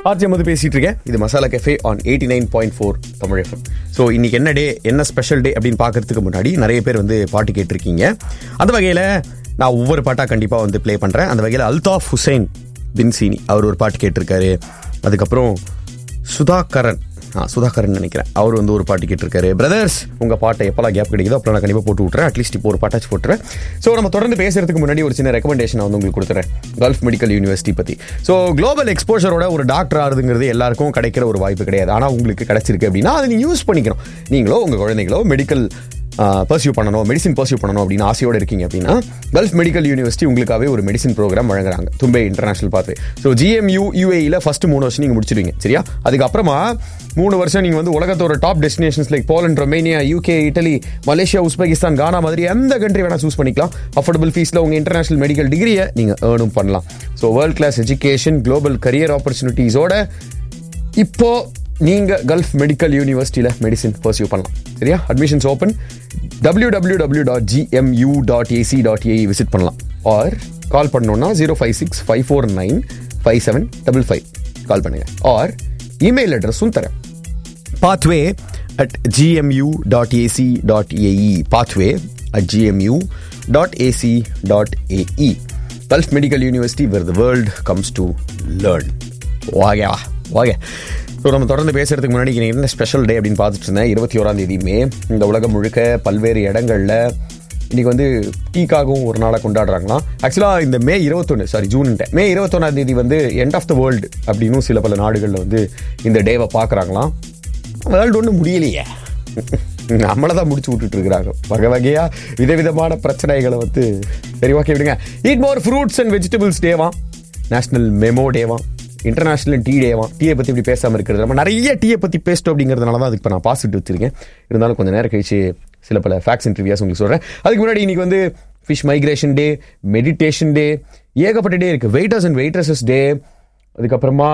RJ வந்து பேசிட்டு இருக்கேன் இது masala cafe on eighty nine point four Tamil FM so இன்னைக்கு என்ன டே என்ன ஸ்பெஷல் டே அப்படின்னு பார்க்கறதுக்கு முன்னாடி நிறைய பேர் வந்து பாட்டு கேட்டிருக்கீங்க அந்த வகையில் நான் ஒவ்வொரு பாட்டாக கண்டிப்பாக வந்து ப்ளே பண்ணுறேன் அந்த வகையில் அல்தாஃப் ஹுசைன் பின்சீனி அவர் ஒரு பாட்டு கேட்டிருக்காரு அதுக்கப்புறம் சுதாகரன் ஆ சுதாகரன் நினைக்கிறேன் அவர் வந்து ஒரு பாட்டு கேட்டிருக்காரு பிரதர்ஸ் உங்கள் பாட்டை எப்போல்லாம் கேப் கிடைக்குதோ அப்போ நான் கண்டிப்பாக போட்டு விட்றேன் அட்லீஸ்ட் இப்போ ஒரு பாட்டாச்சு போட்டுறேன் ஸோ நம்ம தொடர்ந்து பேசுறதுக்கு முன்னாடி ஒரு சின்ன ரெக்கமெண்டேஷன் வந்து உங்களுக்கு கொடுத்துறேன் கல்ஃப் மெடிக்கல் யூனிவர்சிட்டி பற்றி ஸோ குளோபல் எக்ஸ்போஷரோட ஒரு டாக்டர் ஆகுதுங்கிறது எல்லாருக்கும் கிடைக்கிற ஒரு வாய்ப்பு கிடையாது ஆனால் உங்களுக்கு கிடைச்சிருக்கு அப்படின்னா அதை நீங்கள் யூஸ் பண்ணிக்கணும் நீங்களோ உங்கள் குழந்தைங்களோ மெடிக்கல் பர்சியூ பண்ணணும் மெடிசின் பர்சியூ பண்ணணும் அப்படின்னு ஆசையோடு இருக்கீங்க அப்படின்னா கல்ஃப் மெடிக்கல் யூனிவர்சிட்டி உங்களுக்காகவே ஒரு மெடிசின் ப்ரோக்ராம் வழங்குறாங்க Thumbay international pathway so GMU யூஏயில் ஃபர்ஸ்ட் மூணு வருஷம் நீங்கள் முடிச்சிடுவீங்க சரியா அதுக்கப்புறமா மூணு வருஷம் நீங்கள் வந்து உலகத்தோட top destinations like Poland Romania UK Italy Malaysia Uzbekistan Ghana மாதிரி எந்த கண்ட்ரி வேணால் சூஸ் பண்ணிக்கலாம் அஃபோர்டபுள் ஃபீஸில் உங்கள் இன்டர்நேஷனல் மெடிக்கல் டிகிரியை நீங்கள் ஏர்னும் பண்ணலாம் so world class education global career ஆப்பர்ச்சுனிட்டிஸோட இப்போ நீங்க கல்ஃப் மெடிக்கல் யூனிவர்சிட்டியில் மெடிசின் பர்சியூ பண்ணலாம் சரியா admissions open W W W dot GMU dot AC dot AE visit பண்ணலாம் ஆர் கால் பண்ணோம்னா zero five six five four nine five seven double five call பண்ணுங்க or email அட்ரஸும் தரேன் pathway at GMU dot AC dot AE pathway at GMU dot AC dot AE Gulf medical university where the world comes to learn வாகே வா வாகே so நம்ம தொடர்ந்து பேசுறதுக்கு முன்னாடி இன்னைக்கு என்ன ஸ்பெஷல் டே அப்படின்னு பார்த்துட்டு இருந்தேன் இருபத்தி ஓராம் தேதி மே இந்த உலகம் முழுக்க பல்வேறு இடங்களில் இன்னைக்கு வந்து டீக்காகவும் ஒரு நாளாக கொண்டாடுறாங்களாம் ஆக்சுவலாக இந்த மே இருபத்தொன்று சாரி ஜூன்ட்டேன் மே இருபத்தொன்னாம் தேதி வந்து எண்ட் ஆஃப் த வேர்ல்டு அப்படின்னு சில பல நாடுகளில் வந்து இந்த டேவை பார்க்குறாங்களாம் வேர்ல்டு ஒன்றும் முடியலையே நம்மளை தான் முடிச்சு விட்டுட்டு இருக்கிறாங்க வகை வகையா விதவிதமான பிரச்சனைகளை வந்து சரி ஓகே விடுங்க eat more fruits and vegetables டேவா நேஷனல் மெமோ டேவா இன்டர்நேஷனல் டீ டேவா டீயை பற்றி இப்படி பேசாமல் இருக்கிறது நம்ம நிறைய டீயை பற்றி பேசிட்டோம் அப்படிங்கிறதுனால தான் அதுக்கு இப்போ நான் பாசிட்டு வச்சிருக்கேன் இருந்தாலும் கொஞ்சம் நேரம் கழிச்சு சில பல ஃபேக்ட்ஸ் இன்டர்வியூஸ் உங்களுக்கு சொல்கிறேன் அதுக்கு முன்னாடி இன்னைக்கு வந்து fish migration day meditation day ஏகப்பட்ட டே இருக்குது வெயிட்டர்ஸ் அண்ட் வெயிட்ரஸஸ் டே அதுக்கப்புறமா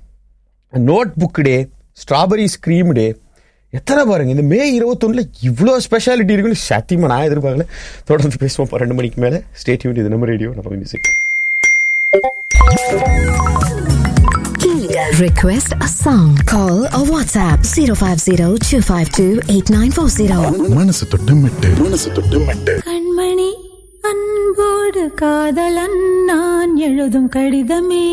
notebook day strawberry scream day எத்தனை பாருங்க இந்த மே இருபத்தொன்னுல இவ்வளோ ஸ்பெஷாலிட்டி இருக்குன்னு சத்தியமா நான் எதிர்பார்க்கல தொடர்ந்து பேசுவோம் ரெண்டு மணிக்கு மேலே ஸ்டேட் யூனிட் இது நம்ம ரேடியோ நம்ம music Request a song. Call or WhatsApp 050 252 8940. மனசு தொட்டு மெட்டு மனசு தொட்டு மெட்டு கண்மணி அன்போடு காதலன் நான் எழுதும் கடிதமே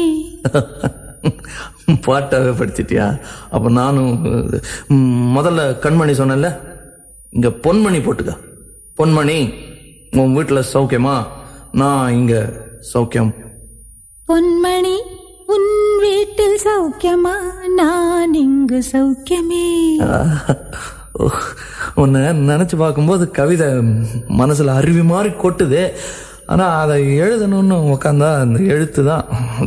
பாட்டாவே படிச்சிட்டியா அப்ப நானும் ம், முதல்ல கண்மணி சொன்னேன்ல இங்க பொன்மணி போட்டுக்க பொன்மணி உன் வீட்டுல சௌக்கியமா நான் இங்க சௌக்கியம் பொன்மணி உன் வீட்டில் சௌக்கியமா நான் இங்கு சௌக்கியமே உன்னை நினைச்சு பார்க்கும்போது கவிதை மனசுல அருவி மாதிரி கொட்டுது ஆனா அதை எழுதணும்னு உக்காந்தா அந்த எழுத்து தான்